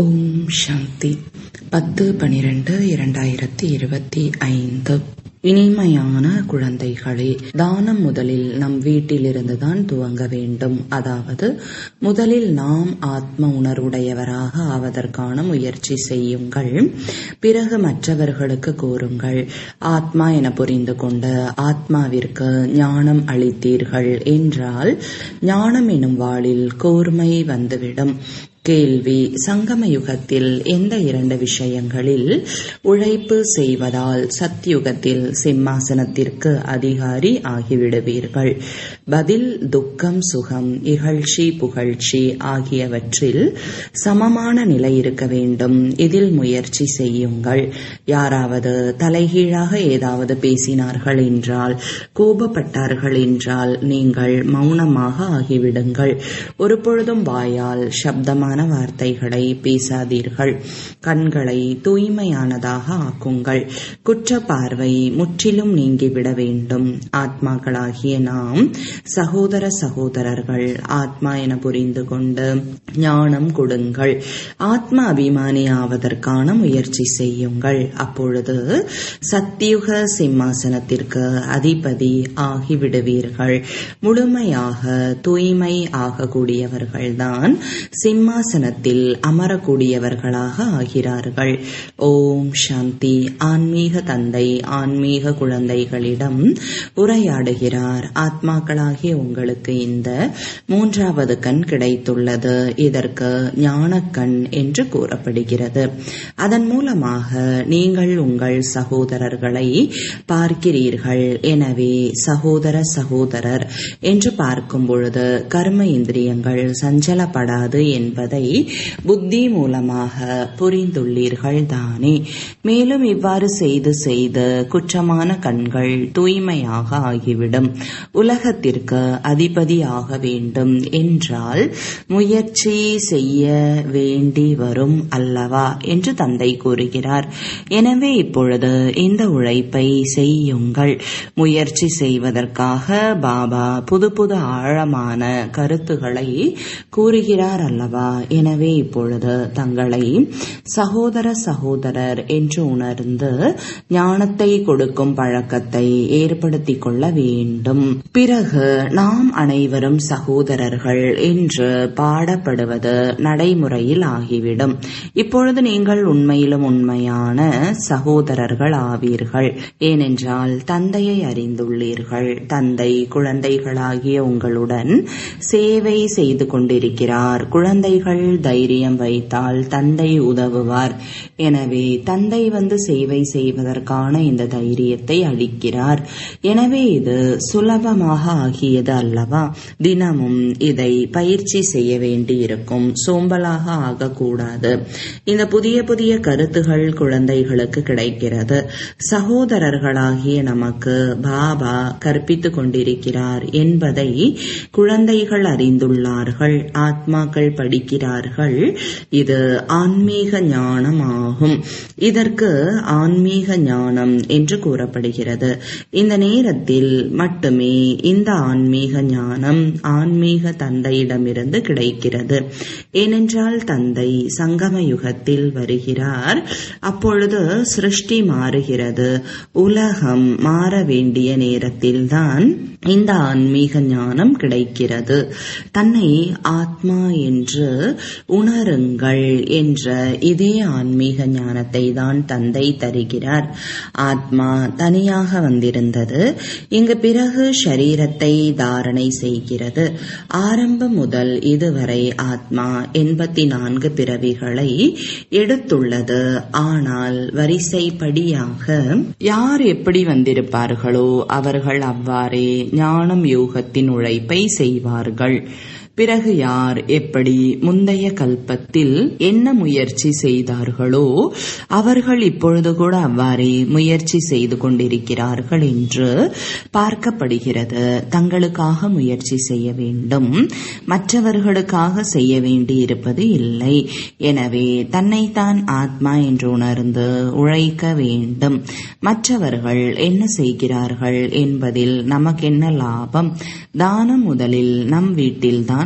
ஓம் சாந்தி பத்து பனிரெண்டு இரண்டாயிரத்தி இருபத்தி ஐந்து இனிமையான குழந்தைகளே தானம் முதலில் நம் வீட்டிலிருந்துதான் துவங்க வேண்டும் அதாவது முதலில் நாம் ஆத்ம உணர்வுடையவராக ஆவதற்கான முயற்சி செய்யுங்கள் பிறகு மற்றவர்களுக்கு கூறுங்கள் ஆத்மா என புரிந்து கொண்டு ஆத்மாவிற்கு ஞானம் அளித்தீர்கள் என்றால் ஞானம் எனும் வாளில் கூர்மை வந்துவிடும் கேள்வி சங்கம யுகத்தில் எந்த இரண்டு விஷயங்களில் உழைப்பு செய்வதால் சத்யுகத்தில் சிம்மாசனத்திற்கு அதிகாரி ஆகிவிடுவீர்கள் பதில் துக்கம் சுகம் இகழ்ச்சி புகழ்ச்சி ஆகியவற்றில் சமமான நிலை இருக்க வேண்டும் இதில் முயற்சி செய்யுங்கள் யாராவது தலைகீழாக ஏதாவது பேசினார்கள் என்றால் கோபப்பட்டார்கள் என்றால் நீங்கள் மௌனமாக ஆகிவிடுங்கள் ஒரு பொழுதும் வாயால் சப்தமான தூய்மையான வார்த்தைகளை பேசாதீர்கள் கண்களை தூய்மையானதாக ஆக்குங்கள் குற்ற பார்வை முற்றிலும் நீங்கிவிட வேண்டும் ஆத்மாக்களாகிய நாம் சகோதர சகோதரர்கள் ஆத்மா என புரிந்து கொண்டு ஞானம் கொடுங்கள் ஆத்ம அபிமானி ஆவதற்கான முயற்சி செய்யுங்கள் அப்பொழுது சத்தியுக சிம்மாசனத்திற்கு அதிபதி ஆகிவிடுவீர்கள் முழுமையாக தூய்மை ஆகக்கூடியவர்கள்தான் சிம்மா சிம்மாசனத்தில் அமரக்கூடியவர்களாக ஆகிறார்கள் ஓம் சாந்தி ஆன்மீக தந்தை ஆன்மீக குழந்தைகளிடம் உரையாடுகிறார் ஆத்மாக்களாகிய உங்களுக்கு இந்த மூன்றாவது கண் கிடைத்துள்ளது இதற்கு ஞானக்கண் என்று கூறப்படுகிறது அதன் மூலமாக நீங்கள் உங்கள் சகோதரர்களை பார்க்கிறீர்கள் எனவே சகோதர சகோதரர் என்று பார்க்கும் பொழுது கர்ம இந்திரியங்கள் சஞ்சலப்படாது என்பதை புத்தி மூலமாக புரிந்துள்ளீர்கள் தானே மேலும் இவ்வாறு செய்து செய்து குற்றமான கண்கள் தூய்மையாக ஆகிவிடும் உலகத்திற்கு அதிபதி ஆக வேண்டும் என்றால் முயற்சி செய்ய வேண்டி வரும் அல்லவா என்று தந்தை கூறுகிறார் எனவே இப்பொழுது இந்த உழைப்பை செய்யுங்கள் முயற்சி செய்வதற்காக பாபா புது புது ஆழமான கருத்துக்களை கூறுகிறார் அல்லவா எனவே இப்பொழுது தங்களை சகோதர சகோதரர் என்று உணர்ந்து ஞானத்தை கொடுக்கும் பழக்கத்தை ஏற்படுத்திக் கொள்ள வேண்டும் பிறகு நாம் அனைவரும் சகோதரர்கள் என்று பாடப்படுவது நடைமுறையில் ஆகிவிடும் இப்பொழுது நீங்கள் உண்மையிலும் உண்மையான சகோதரர்கள் ஆவீர்கள் ஏனென்றால் தந்தையை அறிந்துள்ளீர்கள் தந்தை குழந்தைகளாகிய உங்களுடன் சேவை செய்து கொண்டிருக்கிறார் குழந்தைகள் தைரியம் வைத்தால் தந்தை உதவுவார் எனவே தந்தை வந்து சேவை செய்வதற்கான இந்த தைரியத்தை அளிக்கிறார் எனவே இது சுலபமாக ஆகியது அல்லவா தினமும் இதை பயிற்சி செய்ய வேண்டியிருக்கும் சோம்பலாக ஆகக்கூடாது இந்த புதிய புதிய கருத்துகள் குழந்தைகளுக்கு கிடைக்கிறது சகோதரர்களாகிய நமக்கு பாபா கற்பித்துக் கொண்டிருக்கிறார் என்பதை குழந்தைகள் அறிந்துள்ளார்கள் ஆத்மாக்கள் படிக்கிறார்கள் இது ஆன்மீக ஞானம் ஆகும் இதற்கு ஆன்மீக ஞானம் என்று கூறப்படுகிறது இந்த நேரத்தில் மட்டுமே இந்த ஆன்மீக ஞானம் ஆன்மீக தந்தையிடமிருந்து கிடைக்கிறது ஏனென்றால் தந்தை சங்கம யுகத்தில் வருகிறார் அப்பொழுது சிருஷ்டி மாறுகிறது உலகம் மாற வேண்டிய நேரத்தில்தான் இந்த ஆன்மீக ஞானம் கிடைக்கிறது தன்னை ஆத்மா என்று உணருங்கள் என்ற இதே ஆன்மீக ஞானத்தை தான் தந்தை தருகிறார் ஆத்மா தனியாக வந்திருந்தது இங்கு பிறகு ஷரீரத்தை தாரணை செய்கிறது ஆரம்பம் முதல் இதுவரை ஆத்மா எண்பத்தி நான்கு பிறவிகளை எடுத்துள்ளது ஆனால் வரிசைப்படியாக யார் எப்படி வந்திருப்பார்களோ அவர்கள் அவ்வாறே ஞானம் யோகத்தின் உழைப்பை செய்வார்கள் பிறகு யார் எப்படி முந்தைய கல்பத்தில் என்ன முயற்சி செய்தார்களோ அவர்கள் இப்பொழுது கூட அவ்வாறே முயற்சி செய்து கொண்டிருக்கிறார்கள் என்று பார்க்கப்படுகிறது தங்களுக்காக முயற்சி செய்ய வேண்டும் மற்றவர்களுக்காக செய்ய வேண்டி இருப்பது இல்லை எனவே தன்னைத்தான் ஆத்மா என்று உணர்ந்து உழைக்க வேண்டும் மற்றவர்கள் என்ன செய்கிறார்கள் என்பதில் நமக்கென்ன லாபம் தானம் முதலில் நம் வீட்டில்தான்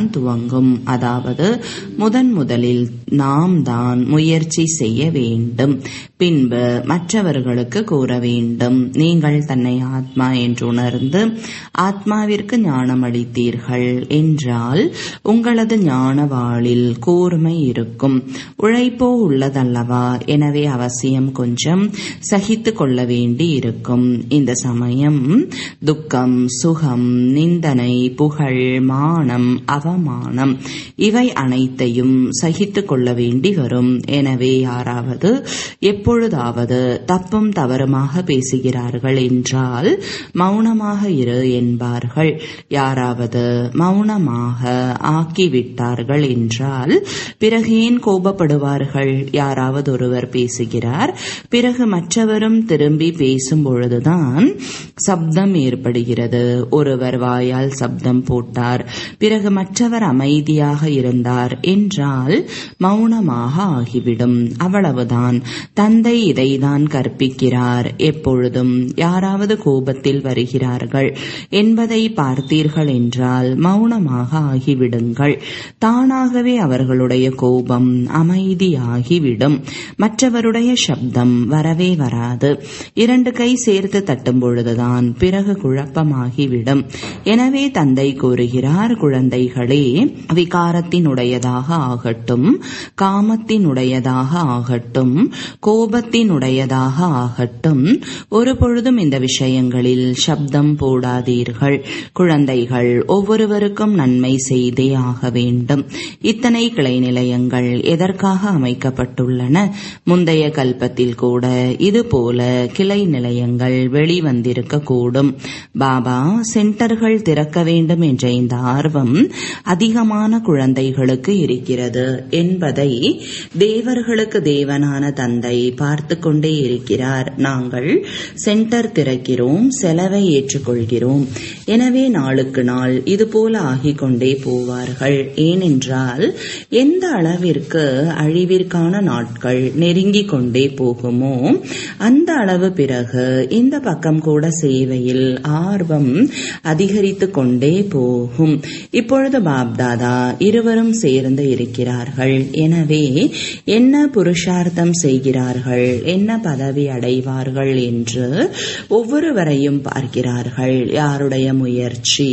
தான் துவங்கும் அதாவது முதன் முதலில் நாம் தான் முயற்சி செய்ய வேண்டும் பின்பு மற்றவர்களுக்கு கூற வேண்டும் நீங்கள் தன்னை ஆத்மா என்று உணர்ந்து ஆத்மாவிற்கு ஞானம் அளித்தீர்கள் என்றால் உங்களது ஞான வாளில் கூர்மை இருக்கும் உழைப்போ உள்ளதல்லவா எனவே அவசியம் கொஞ்சம் சகித்து கொள்ள வேண்டி இருக்கும் இந்த சமயம் துக்கம் சுகம் நிந்தனை புகழ் மானம் அவமானம் இவை அனைத்தையும் சகித்து கொள்ள வேண்டி வரும் எனவே யாராவது எப்பொழுதாவது தப்பும் தவறுமாக பேசுகிறார்கள் என்றால் மௌனமாக இரு என்பார்கள் யாராவது மௌனமாக ஆக்கிவிட்டார்கள் என்றால் பிறகு ஏன் கோபப்படுவார்கள் யாராவது ஒருவர் பேசுகிறார் பிறகு மற்றவரும் திரும்பி பேசும் பொழுதுதான் சப்தம் ஏற்படுகிறது ஒருவர் வாயால் சப்தம் போட்டார் பிறகு மற்றவர் அமைதியாக இருந்தார் என்றால் மௌனமாக ஆகிவிடும் அவ்வளவுதான் தந்தை இதைதான் கற்பிக்கிறார் எப்பொழுதும் யாராவது கோபத்தில் வருகிறார்கள் என்பதை பார்த்தீர்கள் என்றால் மௌனமாக ஆகிவிடுங்கள் தானாகவே அவர்களுடைய கோபம் அமைதியாகிவிடும் மற்றவருடைய சப்தம் வரவே வராது இரண்டு கை சேர்த்து தட்டும் பொழுதுதான் பிறகு குழப்பமாகிவிடும் எனவே தந்தை கூறுகிறார் குழந்தைகளே விகாரத்தினுடையதாக ஆகட்டும் காமத்தினுடையதாக ஆகட்டும் கோபத்தினுடையதாக ஆகட்டும் ஒரு பொழுதும் இந்த விஷயங்களில் சப்தம் போடாதீர்கள் குழந்தைகள் ஒவ்வொருவருக்கும் நன்மை செய்தே ஆக வேண்டும் இத்தனை கிளை நிலையங்கள் எதற்காக அமைக்கப்பட்டுள்ளன முந்தைய கல்பத்தில் கூட இது போல கிளை நிலையங்கள் வெளிவந்திருக்க கூடும் பாபா சென்டர்கள் திறக்க வேண்டும் என்ற இந்த ஆர்வம் அதிகமான குழந்தைகளுக்கு இருக்கிறது என்பதை தேவர்களுக்கு தேவனான தந்தை பார்த்து கொண்டே இருக்கிறார் நாங்கள் சென்டர் திறக்கிறோம் செலவை ஏற்றுக்கொள்கிறோம் எனவே நாளுக்கு நாள் இது போல ஆகிக் கொண்டே போவார்கள் ஏனென்றால் எந்த அளவிற்கு அழிவிற்கான நாட்கள் நெருங்கிக் கொண்டே போகுமோ அந்த அளவு பிறகு இந்த பக்கம் கூட சேவையில் ஆர்வம் அதிகரித்து கொண்டே போகும் இப்பொழுது பாப்தாதா இருவரும் சேர்ந்து இருக்கிறார்கள் எனவே என்ன புருஷார்த்தம் செய்கிறார்கள் என்ன பதவி அடைவார்கள் என்று ஒவ்வொருவரையும் பார்க்கிறார்கள் யாருடைய முயற்சி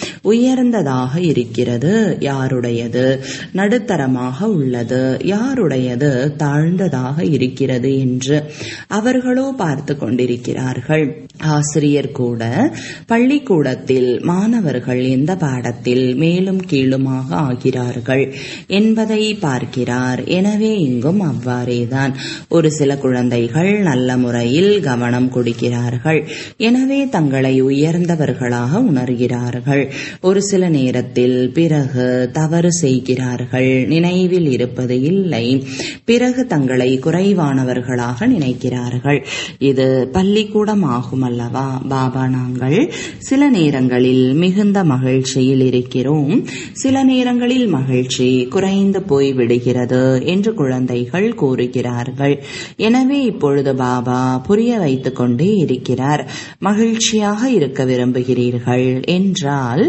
உயர்ந்ததாக இருக்கிறது யாருடையது நடுத்தரமாக உள்ளது யாருடையது தாழ்ந்ததாக இருக்கிறது என்று அவர்களோ பார்த்து கொண்டிருக்கிறார்கள் ஆசிரியர் கூட பள்ளிக்கூடத்தில் மாணவர்கள் எந்த பாடத்தில் மேலும் கீழுமாக ஆகிறார்கள் என்பதை பார்க்கிறார் எனவே இங்கும் அவ்வாறேதான் ஒரு சில குழந்தைகள் நல்ல முறையில் கவனம் கொடுக்கிறார்கள் எனவே தங்களை உயர்ந்தவர்களாக உணர்கிறார்கள் ஒரு சில நேரத்தில் பிறகு தவறு செய்கிறார்கள் நினைவில் இருப்பது இல்லை பிறகு தங்களை குறைவானவர்களாக நினைக்கிறார்கள் இது பள்ளிக்கூடம் ஆகும் அல்லவா பாபா நாங்கள் சில நேரங்களில் மிகுந்த மகிழ்ச்சியில் இருக்கிறோம் சில நேரங்களில் மகிழ்ச்சி குறைந்து போய் விடுகிறது என்று குழந்தைகள் கூறுகிறார்கள் எனவே இப்பொழுது பாபா புரிய வைத்துக் கொண்டே இருக்கிறார் மகிழ்ச்சியாக இருக்க விரும்புகிறீர்கள் என்றால்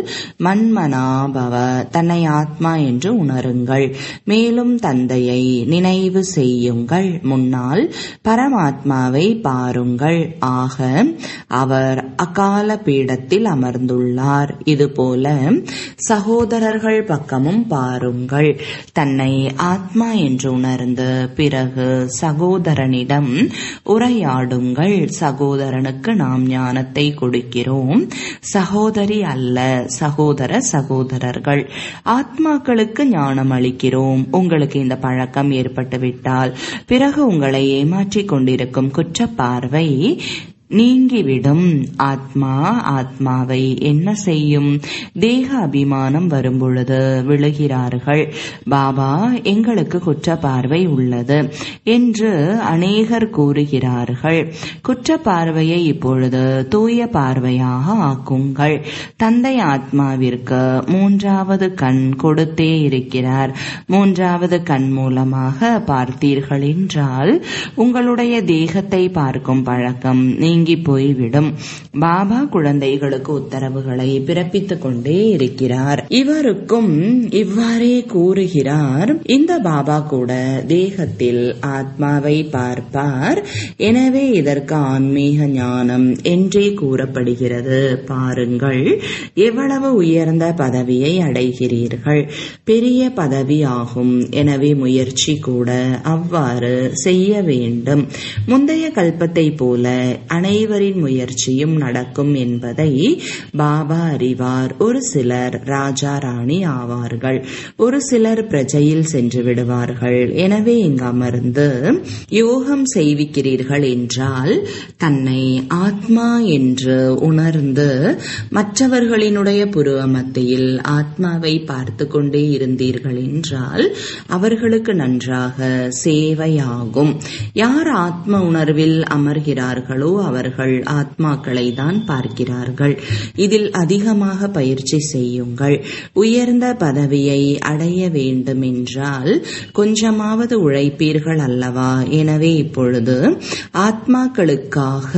மண்மனாபவ தன்னை ஆத்மா என்று உணருங்கள் மேலும் தந்தையை நினைவு செய்யுங்கள் முன்னால் பரமாத்மாவை பாருங்கள் ஆக அவர் அகால பீடத்தில் அமர்ந்துள்ளார் இதுபோல சகோதரர்கள் பக்கமும் பாருங்கள் தன்னை ஆத்மா என்று உணர்ந்து பிறகு சகோதரனிடம் உரையாடுங்கள் சகோதரனுக்கு நாம் ஞானத்தை கொடுக்கிறோம் சகோதரி அல்ல சகோதர சகோதரர்கள் ஆத்மாக்களுக்கு ஞானம் அளிக்கிறோம் உங்களுக்கு இந்த பழக்கம் ஏற்பட்டுவிட்டால் பிறகு உங்களை ஏமாற்றிக் கொண்டிருக்கும் குற்றப்பார்வை நீங்கிவிடும் ஆத்மா ஆத்மாவை என்ன செய்யும் தேக அபிமானம் வரும்பொழுது விழுகிறார்கள் பாபா எங்களுக்கு குற்ற பார்வை உள்ளது என்று அநேகர் கூறுகிறார்கள் குற்ற பார்வையை இப்பொழுது தூய பார்வையாக ஆக்குங்கள் தந்தை ஆத்மாவிற்கு மூன்றாவது கண் கொடுத்தே இருக்கிறார் மூன்றாவது கண் மூலமாக பார்த்தீர்கள் என்றால் உங்களுடைய தேகத்தை பார்க்கும் பழக்கம் நீங்க நீங்கி போய்விடும் பாபா குழந்தைகளுக்கு உத்தரவுகளை பிறப்பித்துக் கொண்டே இருக்கிறார் இவருக்கும் இவ்வாறே கூறுகிறார் இந்த பாபா கூட தேகத்தில் ஆத்மாவை பார்ப்பார் எனவே இதற்கு ஆன்மீக ஞானம் என்றே கூறப்படுகிறது பாருங்கள் எவ்வளவு உயர்ந்த பதவியை அடைகிறீர்கள் பெரிய பதவி ஆகும் எனவே முயற்சி கூட அவ்வாறு செய்ய வேண்டும் முந்தைய கல்பத்தை போல அனைவரின் முயற்சியும் நடக்கும் என்பதை பாபா அறிவார் ஒரு சிலர் ராஜா ராணி ஆவார்கள் ஒரு சிலர் பிரஜையில் சென்று விடுவார்கள் எனவே இங்கு அமர்ந்து யோகம் செய்விக்கிறீர்கள் என்றால் தன்னை ஆத்மா என்று உணர்ந்து மற்றவர்களினுடைய புருவ மத்தியில் ஆத்மாவை பார்த்து கொண்டே இருந்தீர்கள் என்றால் அவர்களுக்கு நன்றாக சேவையாகும் யார் ஆத்ம உணர்வில் அமர்கிறார்களோ அவர்கள் ஆத்மாக்களை தான் பார்க்கிறார்கள் இதில் அதிகமாக பயிற்சி செய்யுங்கள் உயர்ந்த பதவியை அடைய வேண்டும் என்றால் கொஞ்சமாவது உழைப்பீர்கள் அல்லவா எனவே இப்பொழுது ஆத்மாக்களுக்காக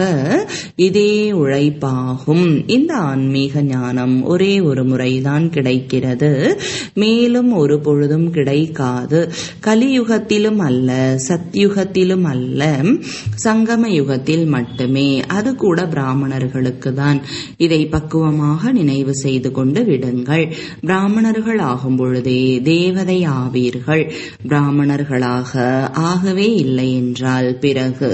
இதே உழைப்பாகும் இந்த ஆன்மீக ஞானம் ஒரே ஒரு முறைதான் கிடைக்கிறது மேலும் ஒரு பொழுதும் கிடைக்காது கலியுகத்திலும் அல்ல சத்யுகத்திலும் அல்ல சங்கம யுகத்தில் மட்டுமே அது கூட பிராமணர்களுக்கு தான் இதை பக்குவமாக நினைவு செய்து கொண்டு விடுங்கள் பிராமணர்கள் ஆகும் பொழுதே தேவதை ஆவீர்கள் பிராமணர்களாக ஆகவே இல்லை என்றால் பிறகு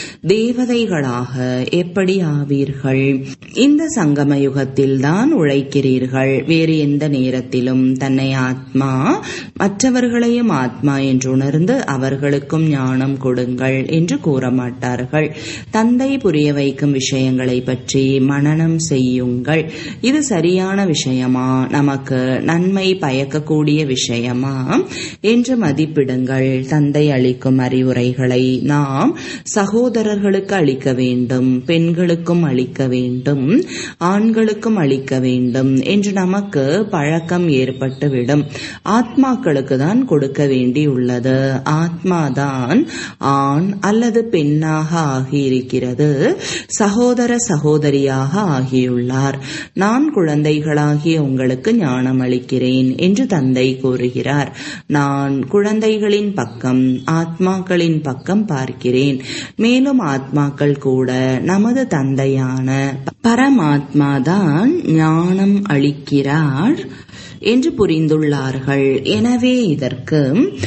தேவதைகளாக எப்படி ஆவீர்கள் இந்த சங்கம யுகத்தில் தான் உழைக்கிறீர்கள் வேறு எந்த நேரத்திலும் தன்னை ஆத்மா மற்றவர்களையும் ஆத்மா என்று உணர்ந்து அவர்களுக்கும் ஞானம் கொடுங்கள் என்று கூற மாட்டார்கள் தந்தை புரிய வைக்கும் விஷயங்களை பற்றி மனனம் செய்யுங்கள் இது சரியான விஷயமா நமக்கு நன்மை பயக்கக்கூடிய விஷயமா என்று மதிப்பிடுங்கள் தந்தை அளிக்கும் அறிவுரைகளை நாம் சகோதரர்களுக்கு அளிக்க வேண்டும் பெண்களுக்கும் அளிக்க வேண்டும் ஆண்களுக்கும் அளிக்க வேண்டும் என்று நமக்கு பழக்கம் ஏற்பட்டுவிடும் ஆத்மாக்களுக்கு தான் கொடுக்க வேண்டியுள்ளது ஆத்மாதான் ஆண் அல்லது பெண்ணாக ஆகியிருக்கிறது சகோதர சகோதரியாக ஆகியுள்ளார் நான் குழந்தைகளாகிய உங்களுக்கு ஞானம் அளிக்கிறேன் என்று தந்தை கூறுகிறார் நான் குழந்தைகளின் பக்கம் ஆத்மாக்களின் பக்கம் பார்க்கிறேன் மேலும் ஆத்மாக்கள் கூட நமது தந்தையான பரமாத்மாதான் ஞானம் அளிக்கிறார் என்று புரிந்துள்ளார்கள் எனவே இதற்கு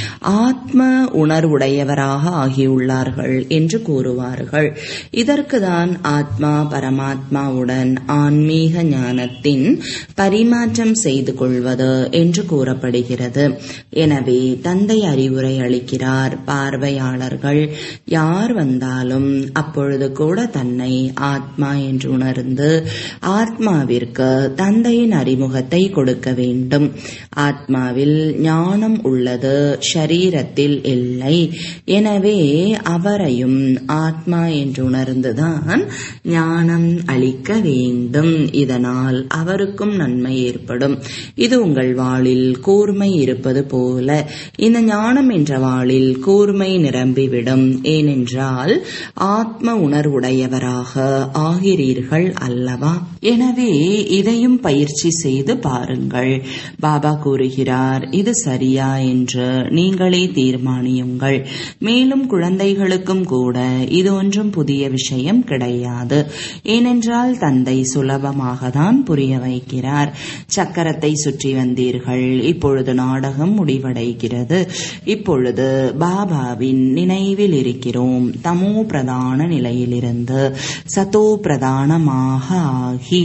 ஆத்ம உணர்வுடையவராக ஆகியுள்ளார்கள் என்று கூறுவார்கள் இதற்குதான் ஆத்மா பரமாத்மாவுடன் ஆன்மீக ஞானத்தின் பரிமாற்றம் செய்து கொள்வது என்று கூறப்படுகிறது எனவே தந்தை அறிவுரை அளிக்கிறார் பார்வையாளர்கள் யார் வந்தாலும் அப்பொழுது கூட தன்னை ஆத்மா என்று உணர்ந்து ஆத்மாவிற்கு தந்தையின் அறிமுகத்தை கொடுக்க வேண்டும் வேண்டும் ஆத்மாவில் ஞானம் உள்ளது ஷரீரத்தில் இல்லை எனவே அவரையும் ஆத்மா என்று உணர்ந்துதான் ஞானம் அளிக்க வேண்டும் இதனால் அவருக்கும் நன்மை ஏற்படும் இது உங்கள் வாளில் கூர்மை இருப்பது போல இந்த ஞானம் என்ற வாளில் கூர்மை நிரம்பிவிடும் ஏனென்றால் ஆத்ம உணர்வுடையவராக ஆகிறீர்கள் அல்லவா எனவே இதையும் பயிற்சி செய்து பாருங்கள் பாபா கூறுகிறார் இது சரியா என்று நீங்களே தீர்மானியுங்கள் மேலும் குழந்தைகளுக்கும் கூட இது ஒன்றும் புதிய விஷயம் கிடையாது ஏனென்றால் தந்தை சுலபமாக தான் புரிய வைக்கிறார் சக்கரத்தை சுற்றி வந்தீர்கள் இப்பொழுது நாடகம் முடிவடைகிறது இப்பொழுது பாபாவின் நினைவில் இருக்கிறோம் தமோ பிரதான நிலையிலிருந்து சதோ பிரதானமாக ஆகி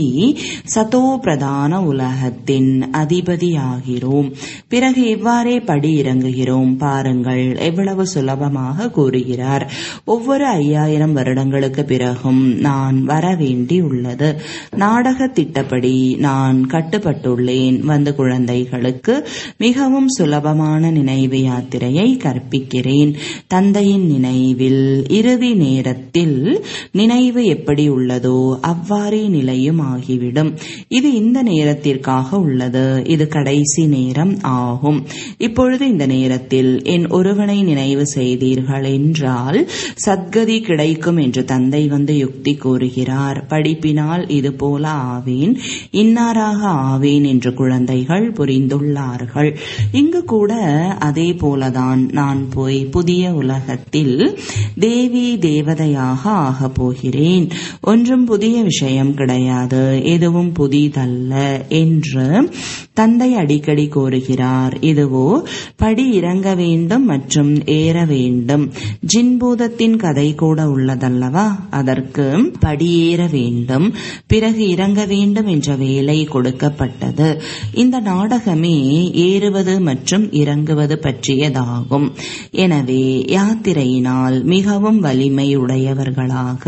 சதோ பிரதான உலகத்தின் அதிபதியாகிறோம் பிறகு இவ்வாறே படி இறங்குகிறோம் பாருங்கள் எவ்வளவு சுலபமாக கூறுகிறார் ஒவ்வொரு ஐயாயிரம் வருடங்களுக்கு பிறகும் நான் வர வேண்டி உள்ளது நாடக திட்டப்படி நான் கட்டுப்பட்டுள்ளேன் வந்து குழந்தைகளுக்கு மிகவும் சுலபமான நினைவு யாத்திரையை கற்பிக்கிறேன் தந்தையின் நினைவில் இறுதி நேரத்தில் நினைவு எப்படி உள்ளதோ அவ்வாறே நிலையும் ஆகிவிடும் இது இந்த நேரத்திற்காக உள்ளது இது கடைசி நேரம் ஆகும் இப்பொழுது இந்த நேரத்தில் என் ஒருவனை நினைவு செய்தீர்கள் என்றால் சத்கதி கிடைக்கும் என்று தந்தை வந்து யுக்தி கூறுகிறார் படிப்பினால் இது போல ஆவேன் இன்னாராக ஆவேன் என்று குழந்தைகள் புரிந்துள்ளார்கள் இங்கு கூட அதே போலதான் நான் போய் புதிய உலகத்தில் தேவி தேவதையாக ஆகப் போகிறேன் ஒன்றும் புதிய விஷயம் கிடையாது எதுவும் புதிதல்ல என்று தந்தை அடிக்கடி கூறுகிறார் இதுவோ படி இறங்க வேண்டும் மற்றும் ஏற வேண்டும் ஜின்பூதத்தின் கதை கூட உள்ளதல்லவா அதற்கு படியேற வேண்டும் பிறகு இறங்க வேண்டும் என்ற வேலை கொடுக்கப்பட்டது இந்த நாடகமே ஏறுவது மற்றும் இறங்குவது பற்றியதாகும் எனவே யாத்திரையினால் மிகவும் வலிமையுடையவர்களாக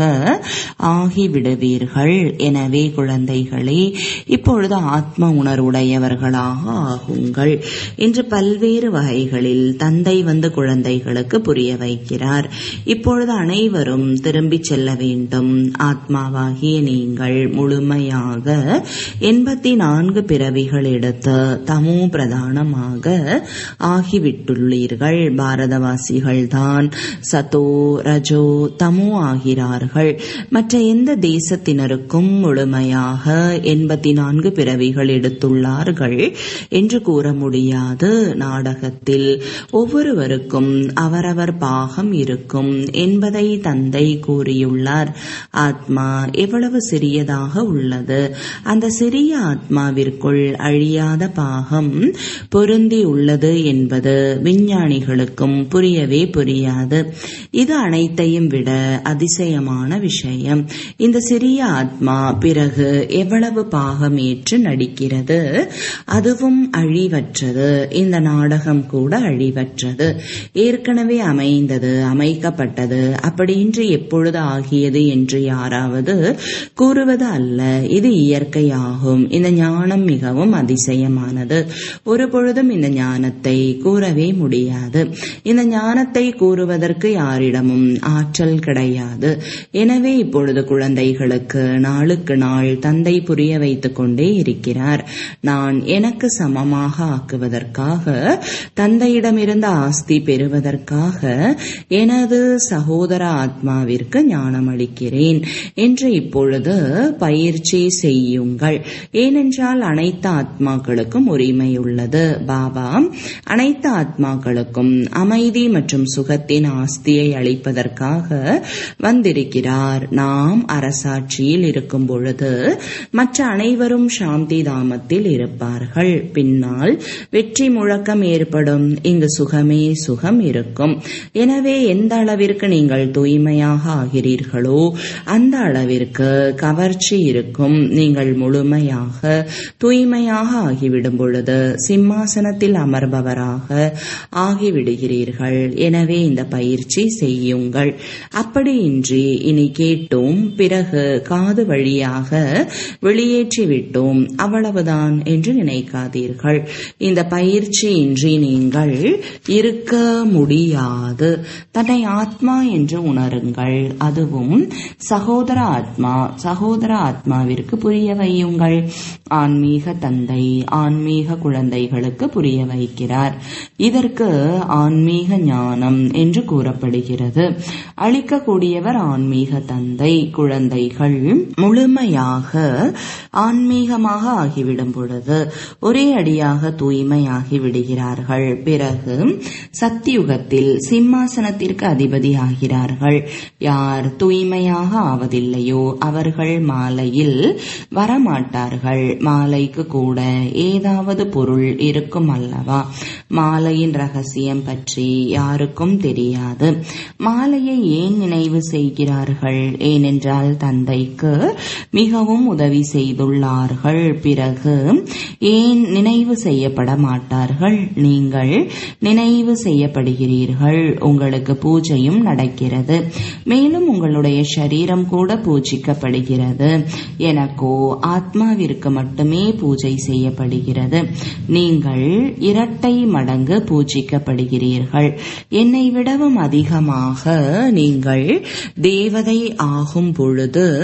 ஆகிவிடுவீர்கள் எனவே குழந்தைகளே இப்பொழுது ஆத்ம உணர்வுடையவர்களாக ஆகுங்கள் என்று பல்வேறு வகைகளில் தந்தை வந்து குழந்தைகளுக்கு புரிய வைக்கிறார் இப்பொழுது அனைவரும் திரும்பிச் செல்ல வேண்டும் ஆத்மாவாகிய நீங்கள் முழுமையாக எண்பத்தி நான்கு பிறவிகள் எடுத்து தமோ பிரதானமாக ஆகிவிட்டுள்ளீர்கள் பாரதவாசிகள் தான் சதோ ரஜோ தமோ ஆகிறார்கள் மற்ற எந்த தேசத்தினருக்கும் முழுமையாக எண்பத்தி நான்கு பிறவிகள் எடுத்துள்ளார்கள் என்று கூற முடியாது நாடகத்தில் ஒவ்வொருவருக்கும் அவரவர் பாகம் இருக்கும் என்பதை தந்தை கூறியுள்ளார் ஆத்மா எவ்வளவு சிறியதாக உள்ளது அந்த சிறிய ஆத்மாவிற்குள் அழியாத பாகம் பொருந்தி உள்ளது என்பது விஞ்ஞானிகளுக்கும் புரியவே புரியாது இது அனைத்தையும் விட அதிசயமான விஷயம் இந்த சிறிய ஆத்மா பிறகு எவ்வளவு பாகம் ஏற்று நடிக்கிறது அதுவும் அழிவற்றது இந்த நாடகம் கூட அழிவற்றது ஏற்கனவே அமைந்தது அமைக்கப்பட்டது அப்படின்று எப்பொழுது ஆகியது என்று யாராவது கூறுவது அல்ல இது இயற்கையாகும் இந்த ஞானம் மிகவும் அதிசயமானது ஒரு பொழுதும் இந்த ஞானத்தை கூறவே முடியாது இந்த ஞானத்தை கூறுவதற்கு யாரிடமும் ஆற்றல் கிடையாது எனவே இப்பொழுது குழந்தைகளுக்கு நாளுக்கு நாள் தந்தை புரிய வைத்துக் கொண்டே இருக்கிறார் நான் எனக்கு சமமாக ஆக்குவதற்காக தந்தையிடமிருந்து ஆஸ்தி பெறுவதற்காக எனது சகோதர ஆத்மாவிற்கு ஞானம் அளிக்கிறேன் என்று இப்பொழுது பயிற்சி செய்யுங்கள் ஏனென்றால் அனைத்து ஆத்மாக்களுக்கும் உரிமை உள்ளது பாபா அனைத்து ஆத்மாக்களுக்கும் அமைதி மற்றும் சுகத்தின் ஆஸ்தியை அளிப்பதற்காக வந்திருக்கிறார் நாம் அரசாட்சியில் இருக்கும் பொழுது மற்ற அனைவரும் சாந்தி தாமத்தில் இருப்பார்கள் பின்னால் வெற்றி முழக்கம் ஏற்படும் இங்கு சுகமே சுகம் இருக்கும் எனவே எந்த அளவிற்கு நீங்கள் தூய்மையாக ஆகிறீர்களோ அந்த அளவிற்கு கவர்ச்சி இருக்கும் நீங்கள் முழுமையாக தூய்மையாக ஆகிவிடும் பொழுது சிம்மாசனத்தில் அமர்பவராக ஆகிவிடுகிறீர்கள் எனவே இந்த பயிற்சி செய்யுங்கள் அப்படியின்றி இனி கேட்டோம் பிறகு காது வழியாக வெளியேற்றி விட்டோம் அவ்வளவுதான் என்று நினைக்காதீர்கள் இந்த பயிற்சியின்றி நீங்கள் இருக்க முடியாது தன்னை ஆத்மா என்று உணருங்கள் அதுவும் சகோதர ஆத்மா சகோதர ஆத்மாவிற்கு புரிய வையுங்கள் ஆன்மீக தந்தை ஆன்மீக குழந்தைகளுக்கு புரிய வைக்கிறார் இதற்கு ஆன்மீக ஞானம் என்று கூறப்படுகிறது அளிக்கக்கூடியவர் ஆன்மீக தந்தை குழந்தைகள் முழுமையாக ஆன்மீகமாக ஆகிவிடும் பொழுது ஒரே அடியாக தூய்மையாகி விடுகிறார்கள் பிறகு சத்தியுகத்தில் சிம்மாசனத்திற்கு அதிபதி ஆகிறார்கள் யார் தூய்மையாக ஆவதில்லையோ அவர்கள் மாலையில் வரமாட்டார்கள் மாலைக்கு கூட ஏதாவது பொருள் இருக்கும் அல்லவா மாலையின் ரகசியம் பற்றி யாருக்கும் தெரியாது மாலையை ஏன் நினைவு செய்கிறார்கள் ஏனென்றால் தந்தைக்கு மிகவும் உதவி செய்துள்ளார்கள் பிறகு ஏன் நினைவு செய்யப்பட மாட்டார்கள் நீங்கள் நினைவு செய்யப்படுகிறீர்கள் உங்களுக்கு பூஜையும் நடக்கிறது மேலும் உங்களுடைய சரீரம் கூட பூஜிக்கப்படுகிறது எனக்கோ ஆத்மாவிற்கு மட்டுமே பூஜை செய்யப்படுகிறது நீங்கள் இரட்டை மடங்கு பூஜிக்கப்படுகிறீர்கள் என்னை விடவும் அதிகமாக நீங்கள் தேவதை ஆகும் பொழுது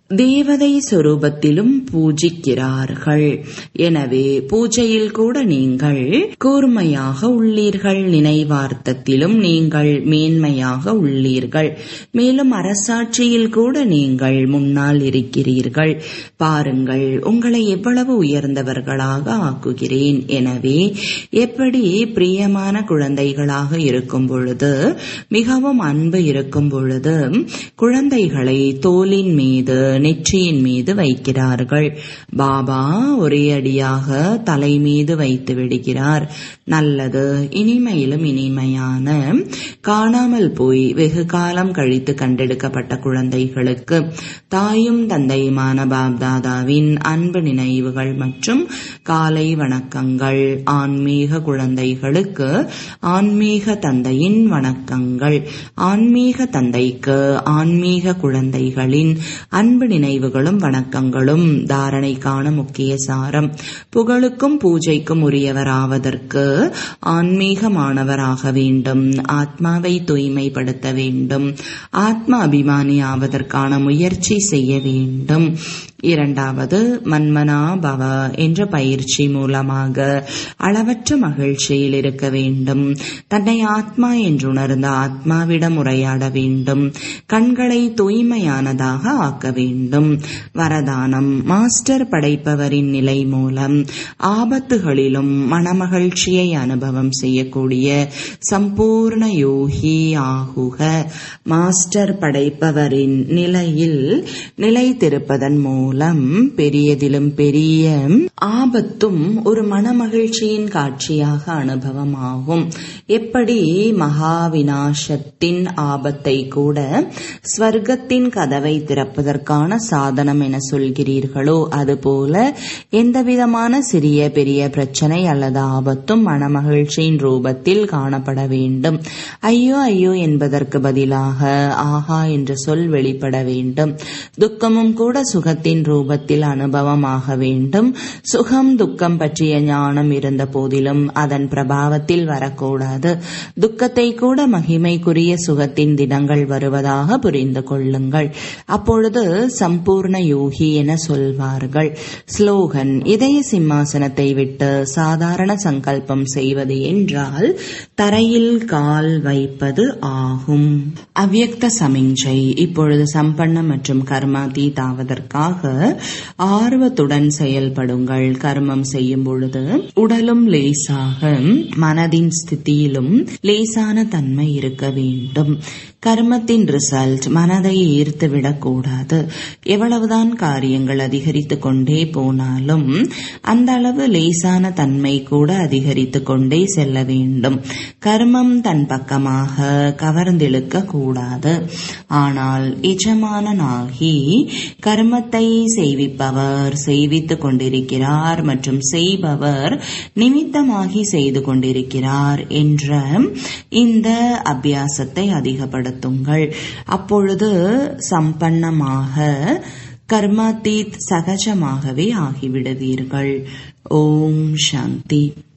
தேவதை சொரூபத்திலும் பூஜிக்கிறார்கள் எனவே பூஜையில் கூட நீங்கள் கூர்மையாக உள்ளீர்கள் நினைவார்த்தத்திலும் நீங்கள் மேன்மையாக உள்ளீர்கள் மேலும் அரசாட்சியில் கூட நீங்கள் முன்னால் இருக்கிறீர்கள் பாருங்கள் உங்களை எவ்வளவு உயர்ந்தவர்களாக ஆக்குகிறேன் எனவே எப்படி பிரியமான குழந்தைகளாக இருக்கும் பொழுது மிகவும் அன்பு இருக்கும் பொழுது குழந்தைகளை தோலின் மீது நெற்றியின் மீது வைக்கிறார்கள் பாபா ஒரே அடியாக தலை மீது வைத்து விடுகிறார் நல்லது இனிமையிலும் இனிமையான காணாமல் போய் வெகு காலம் கழித்து கண்டெடுக்கப்பட்ட குழந்தைகளுக்கு தாயும் தந்தையுமான பாப்தாதாவின் அன்பு நினைவுகள் மற்றும் காலை வணக்கங்கள் ஆன்மீக குழந்தைகளுக்கு ஆன்மீக தந்தையின் வணக்கங்கள் ஆன்மீக தந்தைக்கு ஆன்மீக குழந்தைகளின் அன்பு நினைவுகளும் வணக்கங்களும் தாரணைக்கான முக்கிய சாரம் புகழுக்கும் பூஜைக்கும் உரியவராவதற்கு ஆன்மீகமானவராக வேண்டும் ஆத்மாவை தூய்மைப்படுத்த வேண்டும் ஆத்ம அபிமானி ஆவதற்கான முயற்சி செய்ய வேண்டும் இரண்டாவது மன்மனா பவ என்ற பயிற்சி மூலமாக அளவற்ற மகிழ்ச்சியில் இருக்க வேண்டும் தன்னை ஆத்மா என்று உணர்ந்த ஆத்மாவிடம் உரையாட வேண்டும் கண்களை தூய்மையானதாக ஆக்க வேண்டும் வரதானம் மாஸ்டர் படைப்பவரின் நிலை மூலம் ஆபத்துகளிலும் மனமகிழ்ச்சியை அனுபவம் செய்யக்கூடிய சம்பூர்ண யோகி ஆகுக மாஸ்டர் படைப்பவரின் நிலையில் நிலைத்திருப்பதன் மூலம் மூலம் பெரியதிலும் பெரிய ஆபத்தும் ஒரு மனமகிழ்ச்சியின் காட்சியாக அனுபவமாகும் எப்படி மகாவினாசத்தின் ஆபத்தை கூட ஸ்வர்க்கத்தின் கதவை திறப்பதற்கான சாதனம் என சொல்கிறீர்களோ அதுபோல எந்தவிதமான சிறிய பெரிய பிரச்சனை அல்லது ஆபத்தும் மனமகிழ்ச்சியின் ரூபத்தில் காணப்பட வேண்டும் ஐயோ ஐயோ என்பதற்கு பதிலாக ஆஹா என்ற சொல் வெளிப்பட வேண்டும் துக்கமும் கூட சுகத்தின் ரூபத்தில் அனுபவமாக வேண்டும் சுகம் துக்கம் பற்றிய ஞானம் இருந்த போதிலும் அதன் பிரபாவத்தில் வரக்கூடாது துக்கத்தை கூட மகிமைக்குரிய சுகத்தின் தினங்கள் வருவதாக புரிந்து கொள்ளுங்கள் அப்பொழுது சம்பூர்ண யோகி என சொல்வார்கள் ஸ்லோகன் இதய சிம்மாசனத்தை விட்டு சாதாரண சங்கல்பம் செய்வது என்றால் தரையில் கால் வைப்பது ஆகும் அவ்யக்த சமிஞ்சை இப்பொழுது சம்பன்னம் மற்றும் கர்மாதீதாவதற்காக ஆர்வத்துடன் செயல்படுங்கள் கர்மம் செய்யும் பொழுது உடலும் லேசாக மனதின் ஸ்திதியிலும் லேசான தன்மை இருக்க வேண்டும் கர்மத்தின் ரிசல்ட் மனதை ஈர்த்து விடக்கூடாது எவ்வளவுதான் காரியங்கள் அதிகரித்து கொண்டே போனாலும் அந்த அளவு லேசான தன்மை கூட அதிகரித்து கொண்டே செல்ல வேண்டும் கர்மம் தன் பக்கமாக கவர்ந்திழுக்க கூடாது ஆனால் எஜமானனாகி கர்மத்தை செய்விப்பவர் செய்வித்துக் கொண்டிருக்கிறார் மற்றும் செய்பவர் நிமித்தமாகி செய்து கொண்டிருக்கிறார் என்ற இந்த அபியாசத்தை அதிகப்படுத்துங்கள் அப்பொழுது சம்பன்னமாக கர்மாத்தீத் சகஜமாகவே ஆகிவிடுவீர்கள் ஓம் சாந்தி